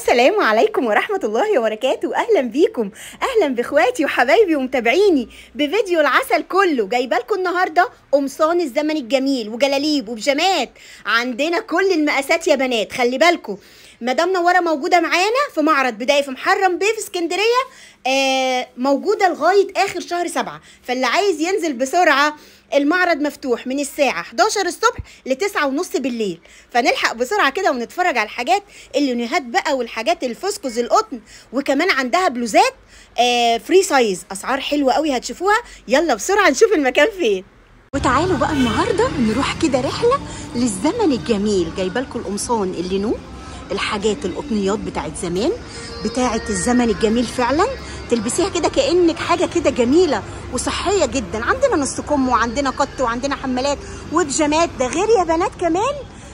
السلام عليكم ورحمة الله وبركاته أهلا بيكم أهلا بإخواتي وحبايبي ومتابعيني بفيديو العسل كله جايبه لكم النهاردة قمصان الزمن الجميل وجلاليب وبيجامات عندنا كل المقاسات يا بنات خلي بالكم مدام نوره موجوده معانا في معرض بدايه في محرم بيه في اسكندريه آه موجوده لغايه اخر شهر سبعة فاللي عايز ينزل بسرعه المعرض مفتوح من الساعة 11 الصبح ل 9 ونص بالليل فنلحق بسرعة كده ونتفرج على الحاجات اللونيهات بقى والحاجات الفسكوز القطن وكمان عندها بلوزات آه فري سايز أسعار حلوة قوي هتشوفوها يلا بسرعة نشوف المكان فين وتعالوا بقى النهارده نروح كده رحله للزمن الجميل جايبه لكم القمصان اللينو الحاجات القطنيات بتاعت زمان بتاعت الزمن الجميل فعلا تلبسيها كده كانك حاجه كده جميله وصحيه جدا عندنا نص كم وعندنا قط وعندنا حمالات وبيجامات ده غير يا بنات كمان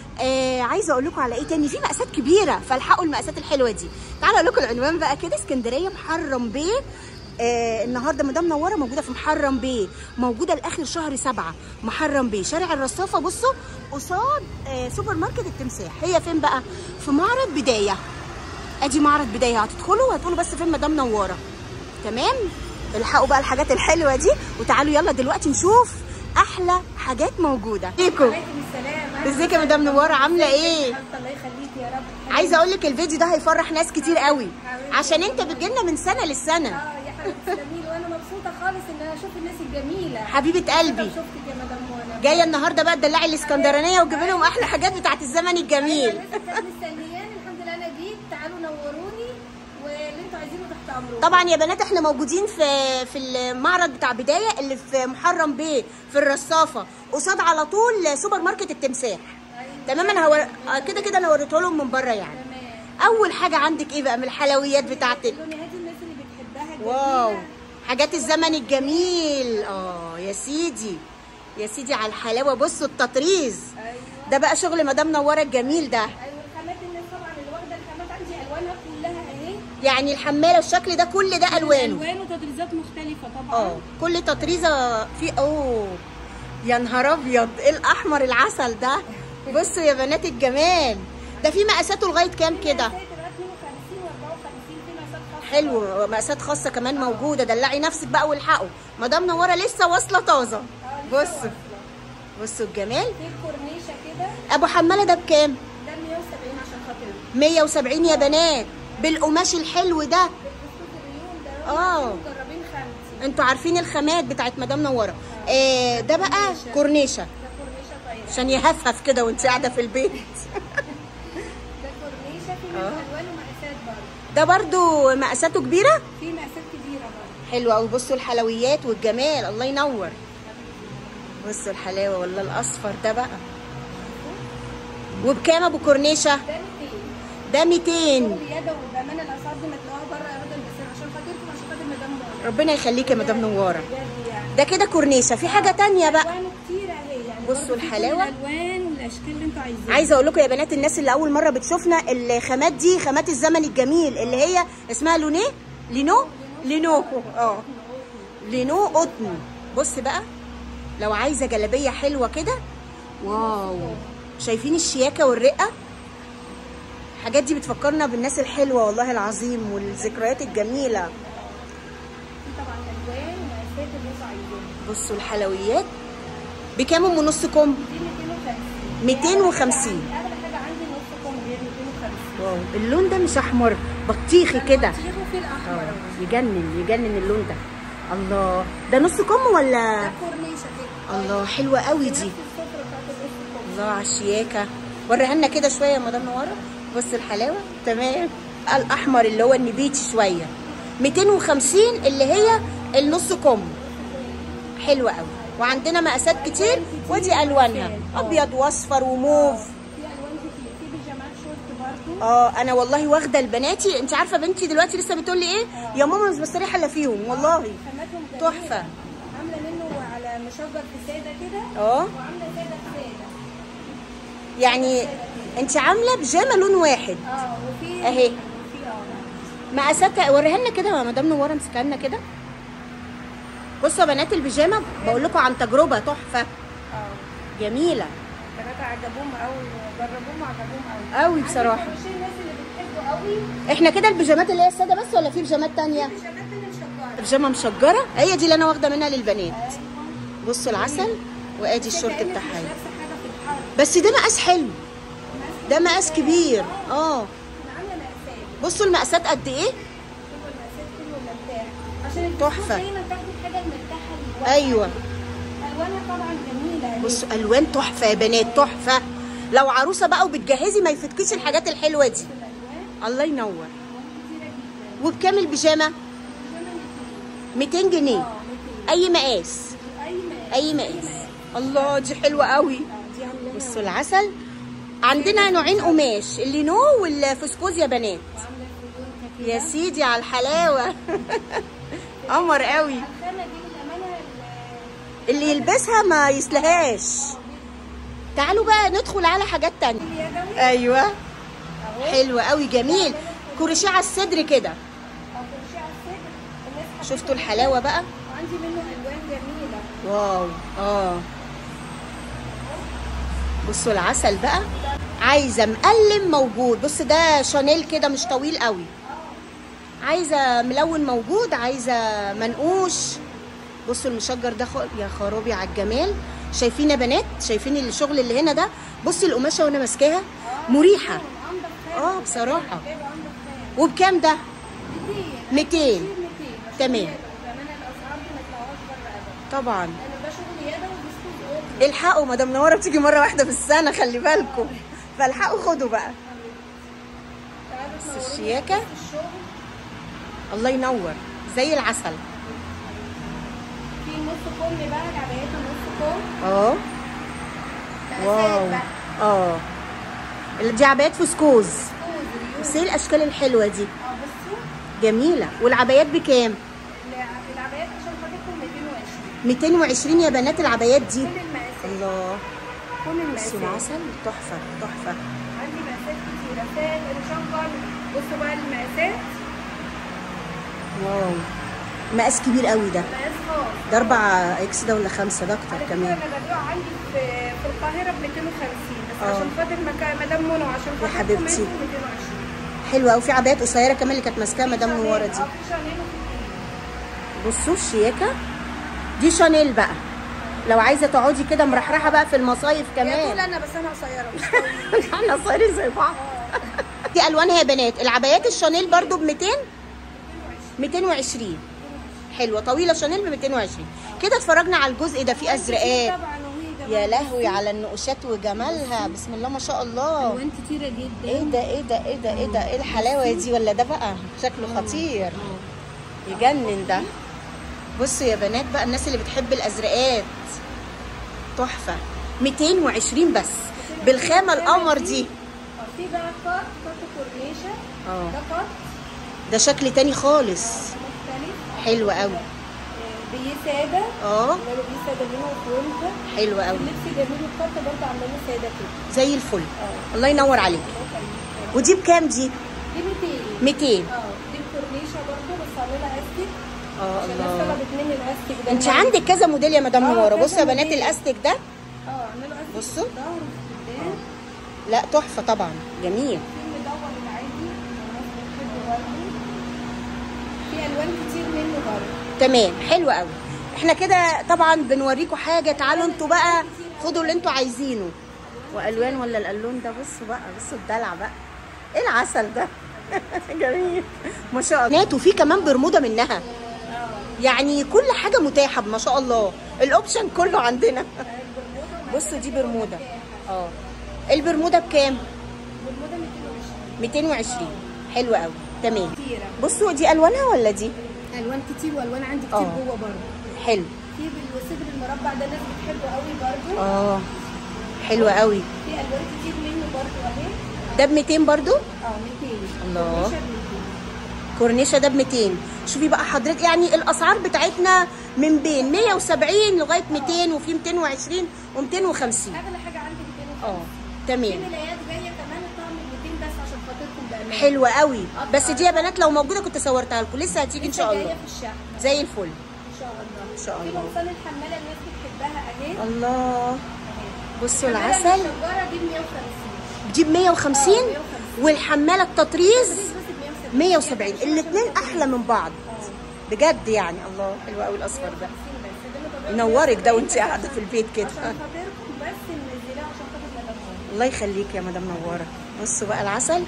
آه عايزه اقول لكم على ايه تاني في مقاسات كبيره فالحقوا المقاسات الحلوه دي تعالوا اقول لكم العنوان بقى كده اسكندريه محرم بيه آه النهارده مدام نوره موجوده في محرم بيه موجوده لاخر شهر سبعة محرم بيه شارع الرصافه بصوا قصاد آه سوبر ماركت التمساح هي فين بقى في معرض بدايه ادي معرض بدايه هتدخلوا وهتقولوا بس فين مدام نوره تمام الحقوا بقى الحاجات الحلوه دي وتعالوا يلا دلوقتي نشوف احلى حاجات موجوده ليكم عليكم السلام ازيك يا مدام نوره عامله ايه الله يخليك يا رب عايزه اقول لك الفيديو ده هيفرح ناس كتير قوي عشان انت بتجيلنا من سنه للسنه اه يا حبيبتي جميل وانا مبسوطه خالص ان انا اشوف الناس الجميله حبيبه قلبي شفتك يا مدام منى جايه النهارده بقى تدلعي الاسكندرانيه وتجيب لهم احلى حاجات بتاعت الزمن الجميل لسه كانت مستنياني الحمد لله انا جيت تعالوا نوروني واللي انتوا عايزينه تحت امركم طبعا يا بنات احنا موجودين في في المعرض بتاع بدايه اللي في محرم بيه في الرصافه قصاد على طول سوبر ماركت التمساح تمام انا هور... آه كده كده انا وريته لهم من بره يعني تمام اول حاجه عندك ايه بقى من الحلويات بتاعتك اللونيهات الناس اللي بتحبها الجميلة. واو حاجات الزمن الجميل اه يا سيدي يا سيدي على الحلاوه بصوا التطريز ايوه ده بقى شغل مدام نوره الجميل ده ايوه الخامات الناس طبعا اللي واخده الخامات عندي الوانها كلها اهي يعني الحماله الشكل ده كل ده الوانه الوان وتطريزات مختلفه طبعا اه كل تطريزه في اوه يا نهار ابيض ايه الاحمر العسل ده بصوا يا بنات الجمال ده في مقاساته لغايه كام كده مقاسات لغايه 52 و54 في مقاسات خاصه حلو مقاسات خاصه كمان موجوده دلعي نفسك بقى والحقوا مدام نوره لسه واصله طازه بصوا بصوا الجمال في كورنيشه كده ابو حماله ده بكام ده 170 عشان خاطر 170 يا بنات بالقماش الحلو ده بالبسكوت اليوم ده اه مجربين خمسه انتوا عارفين الخامات بتاعت مدام نوره آه ده بقى كورنيشه ده كورنيشه طايره عشان يهفهف كده وانت قاعده في البيت ده كورنيشه في منه الوان ومقاسات برضه ده برضو مقاساته كبيره في مقاسات كبيره برضه حلو قوي بصوا الحلويات والجمال الله ينور بصوا الحلاوه ولا الاصفر ده بقى وبكام ابو كورنيشه ده 200 ده 200 وبياده وبامانه الاسعار دي ما تلاقوها بره ابدا بس عشان خاطركم عشان خاطر مدام نور ربنا يخليك يا مدام نواره بجد يعني ده كده كورنيشه في حاجه تانية بقى الوانه كتير اهي يعني بصوا برضه في كل الحلاوة. الالوان والاشكال اللي انتوا عايزينها عايزه اقول لكم يا بنات الناس اللي اول مره بتشوفنا الخامات دي خامات الزمن الجميل اللي هي اسمها لونيه لينو لينو اه لينو قطن بص بقى لو عايزه جلابيه حلوه كده واو شايفين الشياكه والرقه الحاجات دي بتفكرنا بالناس الحلوه والله العظيم والذكريات الجميله في طبعا الوان ومقاسات اللي انتوا عايزينها بصوا الحلويات بكام ام نص كم دي 250 250 اغلى حاجه عندي نص كم دي 250 واو اللون ده مش احمر بطيخي كده شيخوا في الاحمر اه اهو. يجنن يجنن اللون ده الله ده نص كم ولا ده كورنيشه كده الله حلوه قوي نفس دي السفره بتاعت النص كم الله على الشياكه وريها لنا كده شويه يا مدام نوره بص الحلاوه تمام الاحمر اللي هو النبيتي شويه 250 اللي هي النص كم حلوه قوي وعندنا مقاسات كتير ودي الوانها ابيض واصفر وموف في الوان كتير في بيجامات شورت برضه اه انا والله واخده لبناتي انت عارفه بنتي دلوقتي لسه بتقول لي ايه يا ماما مش بستريح الا فيهم والله خاماتهم جميله تحفه عامله منه على مشجر في ساده كده اه وعامله ساده في ساده يعني انت عامله بيجامه لون واحد اه وفي اهي. وفي اه مقاساتها وريها لنا كده يا مدام نوره امسكها لنا كده بصوا يا بنات البيجامه بقول لكم عن تجربه تحفه اه جميله الثلاثه عجبوهم قوي وجربوهم وعجبوهم قوي قوي بصراحه عندي الكروشيه الناس اللي بتحبه قوي احنا كده البيجامات اللي هي الساده بس ولا في بيجامات تانية بيجامات تانية مشجرة بيجامه مشجره هي دي اللي انا واخده منها للبنات بصوا العسل وادي الشورت كأنك بتاعها مش اهي. لابسة حاجة في الحر بس ده مقاس حلو ده مقاس كبير اه احنا عاملة مقاسات بصوا المقاسات قد ايه كله المقاسات كله مرتاح عشان الفستق تحفة. دايما تاخدي الحاجة المرتاحة اللي واقعة أيوة. عليك. الوانها طبعا جميلة اهي. بصوا الوان تحفه يا بنات تحفه لو عروسه بقى وبتجهزي ما يفوتكيش الحاجات الحلوه دي الالوان الله ينور الوان كتيرة جدا وبكام البيجامه بيجامة 200 جنيه اه 200 اي مقاس اي مقاس اي مقاس الله دي حلوه قوي اه دي عاملاها بصوا العسل عندنا نوعين قماش اللينو والفسكوز يا بنات وعاملة الفيونكة كده يا سيدي على الحلاوه قمر قوي الخامة دي للأمانة ال- اللي يلبسها ما يسلهاش تعالوا بقى ندخل على حاجات تانية اليدوي ايوه اهو حلو قوي جميل كروشيه على الصدر كده او كروشيه على الصدر الناس حبت شفتوا الحلاوه بقى وعندي منه الوان جميله واو اه بصوا العسل بقى عايزه مقلم موجود بص ده شانيل كده مش طويل قوي عايزه ملون موجود عايزه منقوش بصوا المشجر ده خ- يا خرابي على الجمال شايفين يا بنات شايفين الشغل اللي هنا ده بصي القماشه وانا ماسكاها مريحه انضف خام اه بصراحه جايبه انضف خام وبكام ده 200 200 200 تمام. للامانه الاسعار دي ما يطلعوش بره ابدا طبعا لان ده شغل يدوي وبسكوت اوضه الحقوا مدام نوره بتيجي مره واحده في السنه خلي بالكم فالحقوا خدوا بقى تعالوا بس تنوروني الشياكة. في الشغل الله ينور زي العسل في نص كم بقى العبايات النص كم اه مقاسات واو بقى اه اللي دي عبايات فسكوز فسكوز ريوز بس ايه الاشكال الحلوه دي اه بصوا جميله والعبايات بكام الع- العبايات عشان خاطركم 220 220 يا بنات العبايات دي كل المقاسات الله كل بصوا المقاسات العسل تحفه تحفه عندي مقاسات كتيرة فات الشنقر بصوا بقى المقاسات واو مقاس كبير قوي ده مقاس خاص ده 4 اكس ده ولا خمسة ده اكتر على فكرة كمان انا ببيعه عندي في في القاهرة ب 250 بس اه. عشان خاطر مكان مدام منى وعشان خاطر حبيبتي. 220 حلوه قوي في عبايات قصيره كمان اللي كانت ماسكاها مدام نوره اه دي في شانيل وفي بصوا الشياكه دي شانيل بقى لو عايزه تقعدي كده مرحرحه بقى في المصايف يا طول كمان انا بس انا قصيرة مش طويلة احنا صايرين زي بعض دي الوانها يا بنات العبايات الشانيل برضو ب 200 220 حلوه طويله شانيل ب 220 كده اتفرجنا على الجزء ده فيه ازرقات طبعا وهي يا جمال. لهوي على النقوشات وجمالها بسم الله ما شاء الله الوان كتيرة جدا ايه ده ايه ده ايه ده ايه ده ايه الحلاوه دي ولا ده بقى شكله خطير يجنن ده بصوا يا بنات بقى الناس اللي بتحب الازرقات تحفه 220 بس بالخامه القمر دي اه في بقى قط قط كورنيشة اه ده قط ده شكل تاني خالص مختلف حلو قوي آه، بيه سادة اه عملوا بيه سادة منه وفرونكة حلو قوي اللبس جميل الخط برضه عاملينه سادة كده زي الفل اه الله ينور عليك ودي بكام دي دي 200 200 اه دي الكورنيشة برضه بس عاملها استك اه عشان الناس الله طلبت مني الاستك ده انت اللي- عندك كذا موديل يا مدام اه، نوره كذا بصوا يا بنات موديل. الاستيك ده اه عاملوا استك بصوا. في الظهر وفي القدام لا تحفه طبعا جميل في المدور العادي الناس بتحبه برضه في الوان كتير منه برضه تمام حلو قوي احنا كده طبعا بنوريكم حاجه تعالوا انتوا بقى خدوا اللي انتوا عايزينه والوان ولا الالون ده بصوا بقى بصوا الدلع بقى ايه العسل ده جميل ما شاء الله وفي كمان برموده منها يعني كل حاجه متاحه ما شاء الله الاوبشن كله عندنا بصوا دي برموده اه البرموده بكام والموضه 220 220 حلو قوي تمام كتيره بصوا دي الوانها ولا دي الوان كتير والوان عندي كتير اه. جوه برضه حلو في بالصدر المربع ده الناس بتحبه قوي برضه اه حلو قوي في الوان كتير منه برضه اهي ده ب 200 برضو اه 200 الله. كورنيشة ب 200. كورنيشة ده ب 200 شوفي بقى حضرتك يعني الاسعار بتاعتنا من بين 170 لغايه 200 وفي 220 و250 اغلى حاجه عندي 250 اه في تمام ملايات جايه كمان الطعم ب 200 بس عشان خاطركم بامان حلوه قوي بس دي يا بنات لو موجوده كنت صورتها لكم لسه هتيجي ان لسه شاء جايه الله في الشقه زي الفل ان شاء الله إن شاء في الله. بنصان الحماله الناس بتحبها اهي الله بصوا الحمالة العسل المشجرة دي ب 150 دي ب 150 آه، 150. والحماله التطريز بس 170 الاثنين احلى من بعض بجد يعني الله حلو قوي الاصفر ده ينورك ده وانت قاعده في البيت كده عشان خاطركم بس منزلاه عشان خاطر مدام هون الله يخليك يا مدام نوره بصوا بقى العسل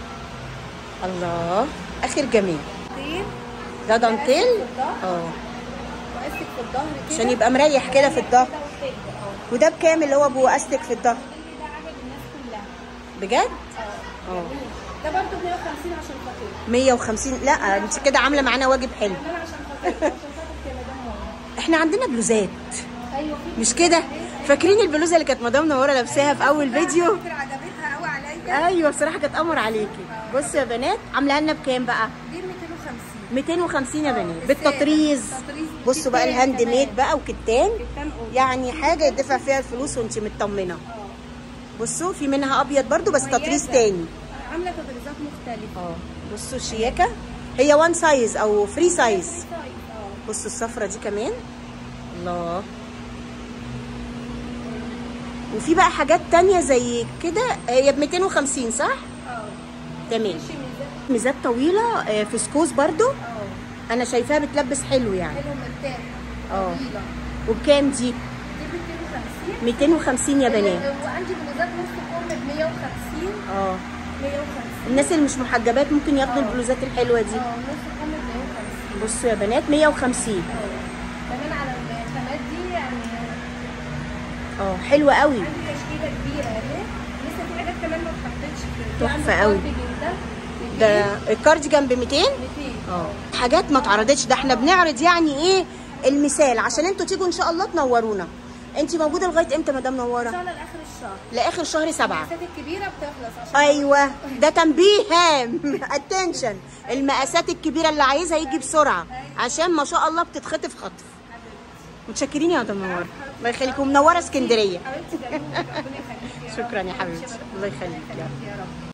الله اخر جميل طيب ده دانتيل اه وقستك في الظهر كده عشان يبقى مريح كده في الظهر كده وكده اه وده بكام اللي هو ابو استك في الظهر اللي ده عامل الناس كلها بجد اه اه ده برضه ب 150 عشان خاطرك 150 لا انت كده عامله معانا واجب حلو كمان عشان خاطرك عشان خاطرك يا مدام هون احنا عندنا بلوزات ايوه في مش كده فاكرين البلوزه اللي كانت مدام نوره لابساها في اول فيديو فكرة عجبتها قوي عليا ايوه بصراحه كانت قمر عليكي بصوا يا بنات عاملاها لنا بكام بقى دي 250 250 يا بنات بالسعر. بالتطريز تطريز بصوا بقى كتان الهاند كمان. ميد بقى وكتان كتان أوضة. يعني حاجه يدفع فيها الفلوس وانت مطمنه اه بصوا في منها ابيض برضو بس تطريز مميزة. تاني عامله تطريزات مختلفه اه بصوا الشياكه هي وان سايز او فري سايز اه بصوا الصفرة دي كمان الله وفي بقى حاجات تانية زي كده هي ب 250 صح؟ اه تمام ماشي ميزات ميزات طويلة آه، فسكوز برضو اه أنا شايفاها بتلبس حلو يعني حلو مرتاح اه. طويله وبكام دي؟ دي ب 250 250 يا بنات وعندي ميزات نص كم ب 150 اه 150 الناس اللي مش محجبات ممكن ياخدوا اه. البلوزات الحلوة دي اه نص كم ب 150 بصوا يا بنات 150 اه كمان على الخامات دي يعني اه حلوة قوي عندي تشكيله كبيره اهي لسه في حاجات كمان ما اتحطتش في تحفة عندي قوي. كارد ده جدا الكارديجان ب 200 200 اه حاجات ما اتعرضتش ده احنا بنعرض يعني ايه المثال عشان انتوا تيجوا ان شاء الله تنورونا انت موجوده لغايه امتى مدام ان شاء نوره الله لاخر الشهر لاخر شهر سبعة المقاسات الكبيره بتخلص عشان ايوه ده تنبيه هام اتنشن المقاسات الكبيره اللي عايزها يجي بسرعه عشان ما شاء الله بتتخطف خطف متشكرين يا مدام نوره الله يخليكم منوره اسكندريه حبيبتي جميله ربنا يخليكي يا رب. شكرا يا حبيبتي الله يخليك يا رب يا رب